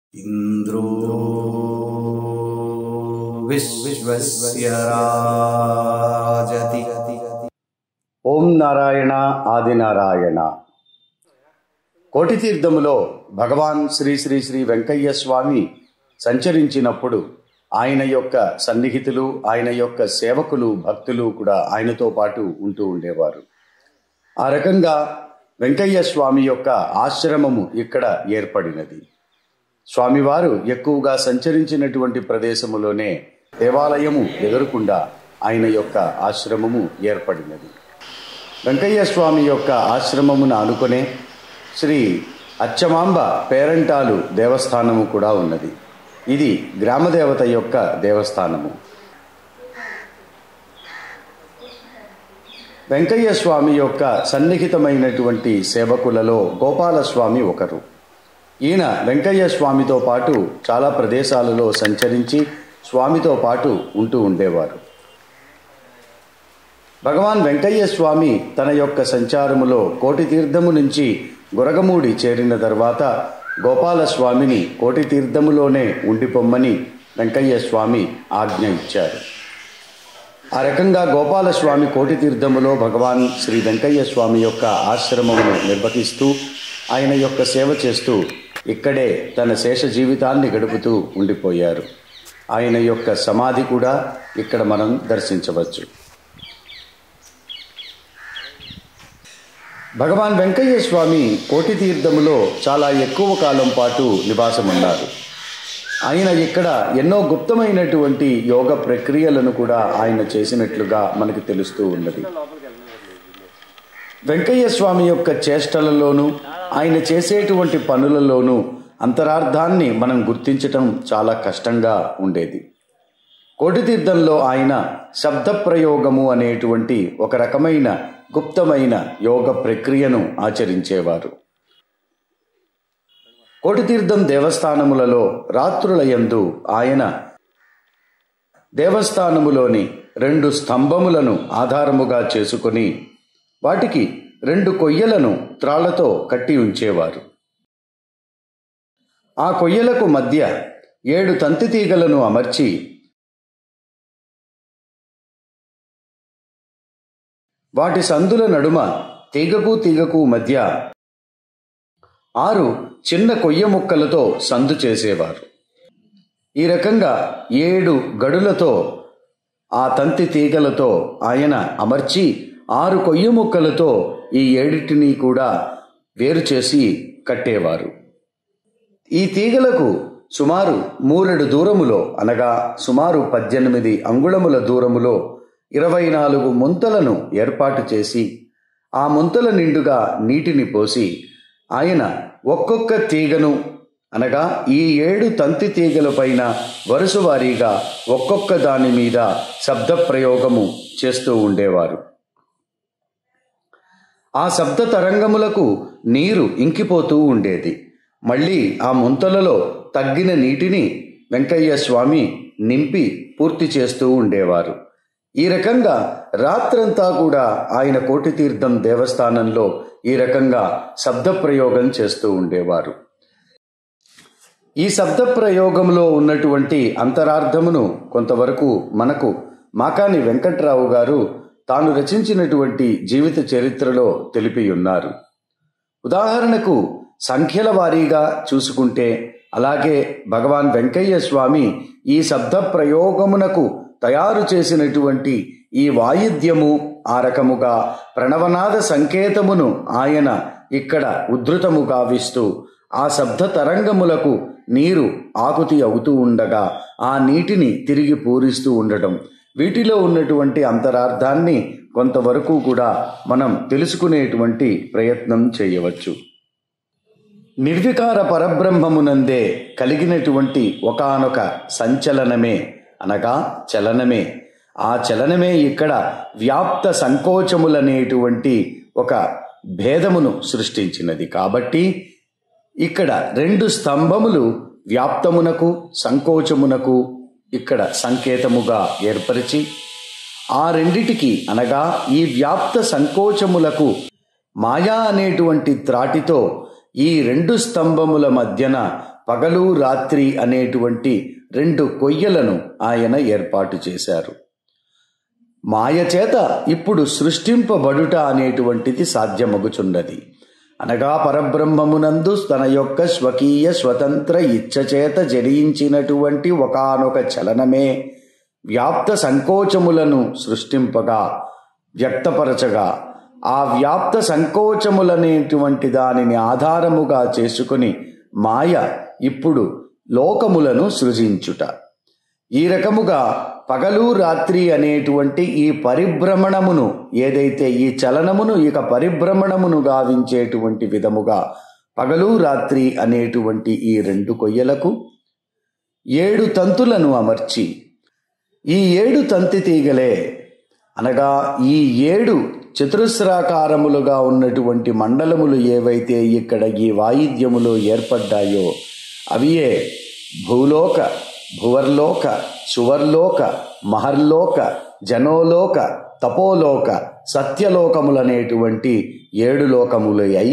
इन्द्रो विश्वस्य राजति ఓం నారాయణ ఆది నారాయణ కోటి తీర్థములో భగవాన్ శ్రీ శ్రీ శ్రీ వెంకయ్య స్వామి సంచరించినప్పుడు ఆయన యొక్క సన్నిహితులు ఆయన యొక్క సేవకులు భక్తులు కూడా ఆయనతో పాటు ఉంటూ ఉండేవారు ఆ రకంగా వెంకయ్య స్వామి యొక్క ఆశ్రమము ఇక్కడ ఏర్పడినది స్వామివారు ఎక్కువగా సంచరించినటువంటి ప్రదేశములోనే దేవాలయము ఎదురుకుండా ఆయన యొక్క ఆశ్రమము ఏర్పడినది వెంకయ్య స్వామి యొక్క ఆశ్రమమును ఆనుకునే శ్రీ అచ్చమాంబ పేరంటాలు దేవస్థానము కూడా ఉన్నది ఇది గ్రామదేవత యొక్క దేవస్థానము వెంకయ్య స్వామి యొక్క సన్నిహితమైనటువంటి సేవకులలో గోపాలస్వామి ఒకరు ఈయన వెంకయ్య స్వామితో పాటు చాలా ప్రదేశాలలో సంచరించి స్వామితో పాటు ఉంటూ ఉండేవారు భగవాన్ వెంకయ్య స్వామి తన యొక్క సంచారములో కోటి తీర్థము నుంచి గురగమూడి చేరిన తర్వాత గోపాలస్వామిని కోటి తీర్థములోనే ఉండిపోమ్మని వెంకయ్య స్వామి ఆజ్ఞ ఇచ్చారు ఆ రకంగా గోపాలస్వామి కోటి తీర్థములో భగవాన్ శ్రీ వెంకయ్య స్వామి యొక్క ఆశ్రమమును నిర్వహిస్తూ ఆయన యొక్క సేవ చేస్తూ ఇక్కడే తన శేష జీవితాన్ని గడుపుతూ ఉండిపోయారు ఆయన యొక్క సమాధి కూడా ఇక్కడ మనం దర్శించవచ్చు భగవాన్ వెంకయ్య స్వామి కోటి తీర్థములో చాలా ఎక్కువ కాలం పాటు నివాసమున్నారు ఆయన ఇక్కడ ఎన్నో గుప్తమైనటువంటి యోగ ప్రక్రియలను కూడా ఆయన చేసినట్లుగా మనకు తెలుస్తూ ఉన్నది వెంకయ్య స్వామి యొక్క చేష్టలలోనూ ఆయన చేసేటువంటి పనులలోనూ అంతరార్థాన్ని మనం గుర్తించటం చాలా కష్టంగా ఉండేది కోటితీర్థంలో ఆయన శబ్ద ప్రయోగము అనేటువంటి ఒక రకమైన గుప్తమైన యోగ ప్రక్రియను ఆచరించేవారు కోటితీర్థం దేవస్థానములలో రాత్రులయందు ఆయన దేవస్థానములోని రెండు స్తంభములను ఆధారముగా చేసుకొని వాటికి రెండు కొయ్యలను త్రాళ్లతో కట్టి ఉంచేవారు ఆ కొయ్యలకు మధ్య ఏడు తంతి తీగలను అమర్చి వాటి సందుల నడుమ తీగకు తీగకు మధ్య ఆరు చిన్న కొయ్య ముక్కలతో సందు చేసేవారు ఈ రకంగా ఏడు గడులతో ఆ తంతి తీగలతో ఆయన అమర్చి ఆరు కొయ్య ముక్కలతో ఈ ఏడిటిని కూడా వేరు చేసి కట్టేవారు ఈ తీగలకు సుమారు మూరెడు దూరములో అనగా సుమారు పద్దెనిమిది అంగుళముల దూరములో ఇరవై నాలుగు ముంతలను ఏర్పాటు చేసి ఆ ముంతల నిండుగా నీటిని పోసి ఆయన ఒక్కొక్క తీగను అనగా ఈ ఏడు తంతి తీగల పైన వరుసవారీగా ఒక్కొక్క దాని మీద శబ్ద ప్రయోగము చేస్తూ ఉండేవారు ఆ శబ్ద తరంగములకు నీరు ఇంకిపోతూ ఉండేది మళ్ళీ ఆ ముంతలలో తగ్గిన నీటిని వెంకయ్య స్వామి నింపి పూర్తి చేస్తూ ఉండేవారు ఈ రకంగా రాత్రంతా కూడా ఆయన కోటితీర్థం దేవస్థానంలో ఈ రకంగా శబ్ద ప్రయోగం చేస్తూ ఉండేవారు ఈ శబ్ద ప్రయోగంలో ఉన్నటువంటి అంతరార్థమును కొంతవరకు మనకు మాకాని వెంకట్రావు గారు తాను రచించినటువంటి జీవిత చరిత్రలో తెలిపి ఉన్నారు ఉదాహరణకు సంఖ్యల వారీగా చూసుకుంటే అలాగే భగవాన్ వెంకయ్య స్వామి ఈ శబ్ద ప్రయోగమునకు తయారు చేసినటువంటి ఈ వాయిద్యము ఆ రకముగా ప్రణవనాద సంకేతమును ఆయన ఇక్కడ ఉద్ధృతము గావిస్తూ ఆ శబ్ద తరంగములకు నీరు ఆకుతి అవుతూ ఉండగా ఆ నీటిని తిరిగి పూరిస్తూ ఉండటం వీటిలో ఉన్నటువంటి అంతరార్థాన్ని కొంతవరకు కూడా మనం తెలుసుకునేటువంటి ప్రయత్నం చేయవచ్చు నిర్వికార పరబ్రహ్మమునందే కలిగినటువంటి ఒకనొక సంచలనమే అనగా చలనమే ఆ చలనమే ఇక్కడ వ్యాప్త సంకోచములనేటువంటి ఒక భేదమును సృష్టించినది కాబట్టి ఇక్కడ రెండు స్తంభములు వ్యాప్తమునకు సంకోచమునకు ఇక్కడ సంకేతముగా ఏర్పరిచి ఆ రెండిటికి అనగా ఈ వ్యాప్త సంకోచములకు మాయా అనేటువంటి త్రాటితో ఈ రెండు స్తంభముల మధ్యన పగలు రాత్రి అనేటువంటి రెండు కొయ్యలను ఆయన ఏర్పాటు చేశారు మాయ చేత ఇప్పుడు సృష్టింపబడుట అనేటువంటిది సాధ్యమగుచున్నది అనగా పరబ్రహ్మమునందు తన యొక్క స్వకీయ స్వతంత్ర ఇచ్చచేత జరించినటువంటి ఒకానొక చలనమే వ్యాప్త సంకోచములను సృష్టింపగా వ్యక్తపరచగా ఆ వ్యాప్త సంకోచములనేటువంటి దానిని ఆధారముగా చేసుకుని మాయ ఇప్పుడు లోకములను సృజించుట ఈ రకముగా పగలు రాత్రి అనేటువంటి ఈ పరిభ్రమణమును ఏదైతే ఈ చలనమును ఇక పరిభ్రమణమును గావించేటువంటి విధముగా పగలు రాత్రి అనేటువంటి ఈ రెండు కొయ్యలకు ఏడు తంతులను అమర్చి ఈ ఏడు తంతి తీగలే అనగా ఈ ఏడు చతురస్రాకారములుగా ఉన్నటువంటి మండలములు ఏవైతే ఇక్కడ ఈ వాయిద్యములో ఏర్పడ్డాయో అవియే భూలోక భువర్లోక సువర్లోక మహర్లోక జనోలోక తపోలోక సత్యలోకములనేటువంటి ఏడు లోకములు అయి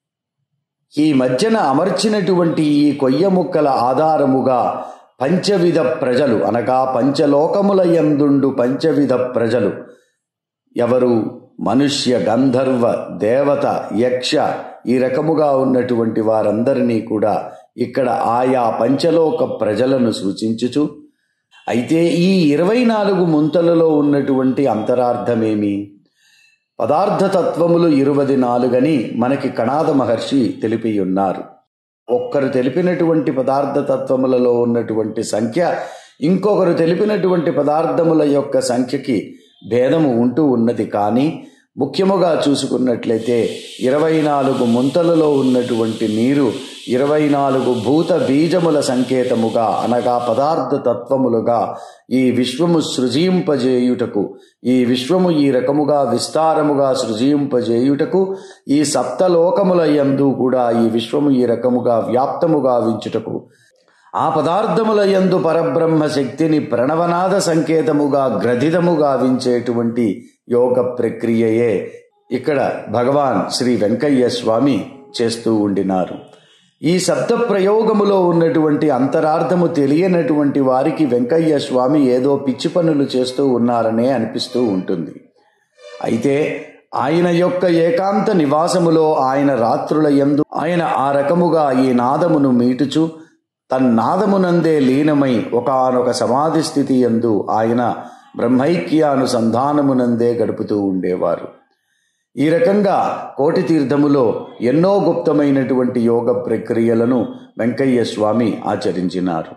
ఈ మధ్యన అమర్చినటువంటి ఈ కొయ్య ముక్కల ఆధారముగా పంచవిధ ప్రజలు అనగా పంచలోకముల యందుండు పంచవిధ ప్రజలు ఎవరు మనుష్య గంధర్వ దేవత యక్ష ఈ రకముగా ఉన్నటువంటి వారందరినీ కూడా ఇక్కడ ఆయా పంచలోక ప్రజలను సూచించుచు అయితే ఈ ఇరవై నాలుగు ముంతలలో ఉన్నటువంటి అంతరార్థమేమి పదార్థ తత్వములు ఇరువది నాలుగని మనకి కణాద మహర్షి తెలిపి ఉన్నారు ఒక్కరు తెలిపినటువంటి పదార్థ తత్వములలో ఉన్నటువంటి సంఖ్య ఇంకొకరు తెలిపినటువంటి పదార్థముల యొక్క సంఖ్యకి భేదము ఉంటూ ఉన్నది కానీ ముఖ్యముగా చూసుకున్నట్లయితే ఇరవై నాలుగు ముంతలలో ఉన్నటువంటి నీరు ఇరవై నాలుగు భూత బీజముల సంకేతముగా అనగా పదార్థ తత్వములుగా ఈ విశ్వము సృజింపజేయుటకు ఈ విశ్వము ఈ రకముగా విస్తారముగా సృజింపజేయుటకు ఈ సప్తలోకముల యందు కూడా ఈ విశ్వము ఈ రకముగా వ్యాప్తముగా వించుటకు ఆ పదార్థముల యందు పరబ్రహ్మ శక్తిని ప్రణవనాద సంకేతముగా గ్రథితముగా వించేటువంటి యోగ ప్రక్రియయే ఇక్కడ భగవాన్ శ్రీ వెంకయ్య స్వామి చేస్తూ ఉండినారు ఈ శబ్ద ప్రయోగములో ఉన్నటువంటి అంతరార్థము తెలియనటువంటి వారికి వెంకయ్య స్వామి ఏదో పిచ్చి పనులు చేస్తూ ఉన్నారనే అనిపిస్తూ ఉంటుంది అయితే ఆయన యొక్క ఏకాంత నివాసములో ఆయన రాత్రుల యందు ఆయన ఆ రకముగా ఈ నాదమును మీటుచు తన్నాదమునందే లీనమై ఒకనొక సమాధి స్థితి యందు ఆయన బ్రహ్మైక్యానుసంధానమునందే గడుపుతూ ఉండేవారు ఈ రకంగా కోటి తీర్థములో ఎన్నో గుప్తమైనటువంటి యోగ ప్రక్రియలను వెంకయ్య స్వామి ఆచరించినారు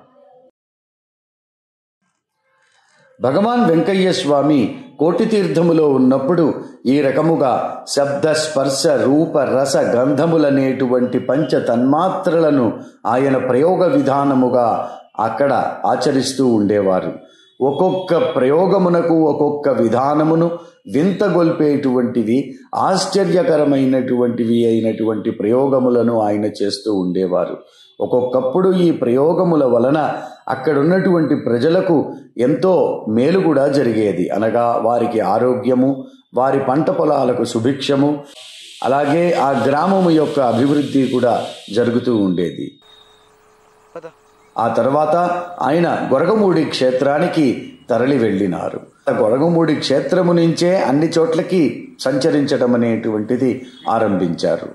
భగవాన్ వెంకయ్య స్వామి కోటి తీర్థములో ఉన్నప్పుడు ఈ రకముగా శబ్ద స్పర్శ రూప రస గంధములనేటువంటి పంచ తన్మాత్రలను ఆయన ప్రయోగ విధానముగా అక్కడ ఆచరిస్తూ ఉండేవారు ఒక్కొక్క ప్రయోగమునకు ఒక్కొక్క విధానమును వింతగొల్పేటువంటివి ఆశ్చర్యకరమైనటువంటివి అయినటువంటి ప్రయోగములను ఆయన చేస్తూ ఉండేవారు ఒక్కొక్కప్పుడు ఈ ప్రయోగముల వలన అక్కడున్నటువంటి ప్రజలకు ఎంతో మేలు కూడా జరిగేది అనగా వారికి ఆరోగ్యము వారి పంట పొలాలకు సుభిక్షము అలాగే ఆ గ్రామము యొక్క అభివృద్ధి కూడా జరుగుతూ ఉండేది ఆ తర్వాత ఆయన గొరగమూడి క్షేత్రానికి తరలి వెళ్ళినారు గొరగమూడి క్షేత్రము నుంచే అన్ని చోట్లకి సంచరించడం అనేటువంటిది ఆరంభించారు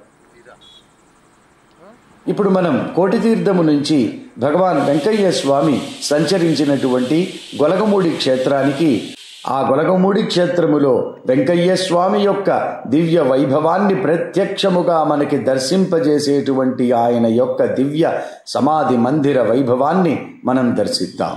ఇప్పుడు మనం కోటి తీర్థము నుంచి భగవాన్ వెంకయ్య స్వామి సంచరించినటువంటి గొలగమూడి క్షేత్రానికి ఆ గొలగమూడి క్షేత్రములో వెంకయ్య స్వామి యొక్క దివ్య వైభవాన్ని ప్రత్యక్షముగా మనకి దర్శింపజేసేటువంటి ఆయన యొక్క దివ్య సమాధి మందిర వైభవాన్ని మనం దర్శిద్దాం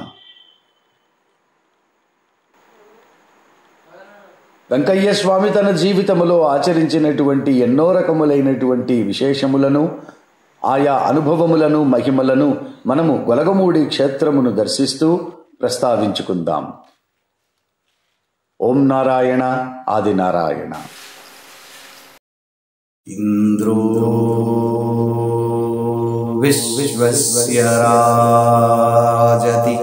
వెంకయ్య స్వామి తన జీవితములో ఆచరించినటువంటి ఎన్నో రకములైనటువంటి విశేషములను ఆయా అనుభవములను మహిమలను మనము గొలగమూడి క్షేత్రమును దర్శిస్తూ ప్రస్తావించుకుందాం ఓం నారాయణ ఆది నారాయణ इन्द्रो विश्वस्य राजति